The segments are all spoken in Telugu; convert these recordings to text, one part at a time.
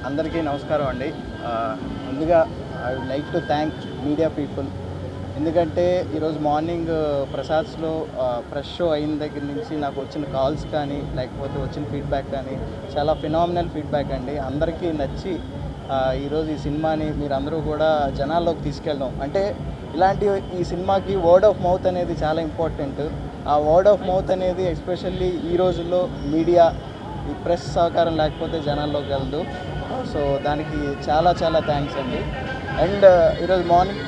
అందరికీ నమస్కారం అండి ఆ, ముందుగా I would like to thank media people ఎందుకంటే ఈరోజు మార్నింగ్ ప్రసాద్స్లో ఫ్రెష్ షో అయిన దగ్గర నుంచి నాకు వచ్చిన కాల్స్ కానీ లేకపోతే వచ్చిన ఫీడ్బ్యాక్ కానీ చాలా ఫినామినల్ ఫీడ్బ్యాక్ అండి అందరికీ నచ్చి ఆ, ఈరోజు ఈ సినిమాని మీరందరూ కూడా జనాల్లోకి తీసుకెళ్ళడం అంటే ఇలాంటి ఈ సినిమాకి వర్డ్ ఆఫ్ మౌత్ అనేది చాలా ఇంపార్టెంట్ ఆ వర్డ్ ఆఫ్ మౌత్ అనేది ఎస్పెషల్లీ ఈ రోజుల్లో మీడియా ఈ ప్రెస్ సహకారం లేకపోతే జనాల్లోకి వెళ్ళదు సో దానికి చాలా చాలా థ్యాంక్స్ అండి అండ్ ఈరోజు మార్నింగ్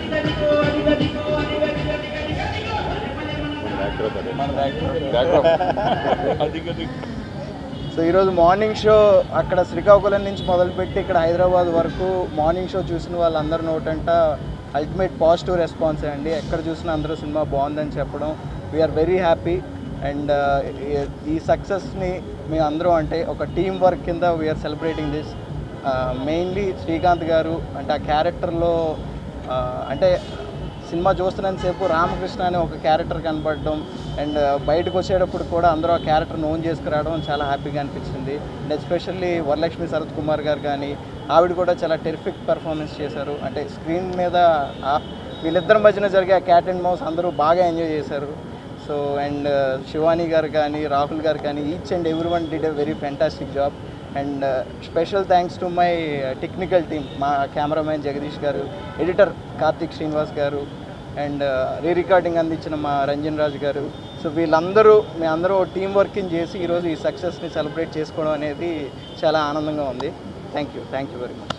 సో ఈరోజు మార్నింగ్ షో అక్కడ శ్రీకాకుళం నుంచి మొదలుపెట్టి ఇక్కడ హైదరాబాద్ వరకు మార్నింగ్ షో చూసిన వాళ్ళందరి నోటంట అల్టిమేట్ పాజిటివ్ రెస్పాన్స్ అండి ఎక్కడ చూసినా అందరూ సినిమా బాగుందని చెప్పడం వీఆర్ వెరీ హ్యాపీ అండ్ ఈ సక్సెస్ని మేము అందరూ అంటే ఒక టీం వర్క్ కింద we're celebrating this mainly Srikanth garu అంటే ఆ క్యారెక్టర్లో అంటే సినిమా చూస్తున్నంతసేపు రామకృష్ణ అనే ఒక క్యారెక్టర్ కనపడడం అండ్ బయటకు వచ్చేటప్పుడు కూడా అందరూ ఆ క్యారెక్టర్ నోన్ చేసుకురావడం చాలా హ్యాపీగా అనిపించింది అండ్ ఎస్పెషల్లీ వరలక్ష్మి శరత్ కుమార్ గారు కానీ ఆవిడ కూడా చాలా టెరిఫిక్ పర్ఫార్మెన్స్ చేశారు అంటే స్క్రీన్ మీద ఆ- వీళ్ళిద్దరి మధ్యన జరిగే క్యాట్ అండ్ మౌస్ అందరూ బాగా ఎంజాయ్ చేశారు సో అండ్ శివాని గారు కానీ రాహుల్ గారు కానీ each and every one did a very fantastic job and special thanks to my technical team మా కెమెరామ్యాన్ జగదీష్ గారు ఎడిటర్ కార్తిక్ శ్రీనివాస్ గారు అండ్ రీ రికార్డింగ్ అందించిన మా రంజన్ రాజు గారు సో వీళ్ళందరూ మీ అందరూ టీం వర్కింగ్ చేసి ఈరోజు ఈ సక్సెస్ని సెలబ్రేట్ చేసుకోవడం అనేది చాలా ఆనందంగా ఉంది thank you thank you very much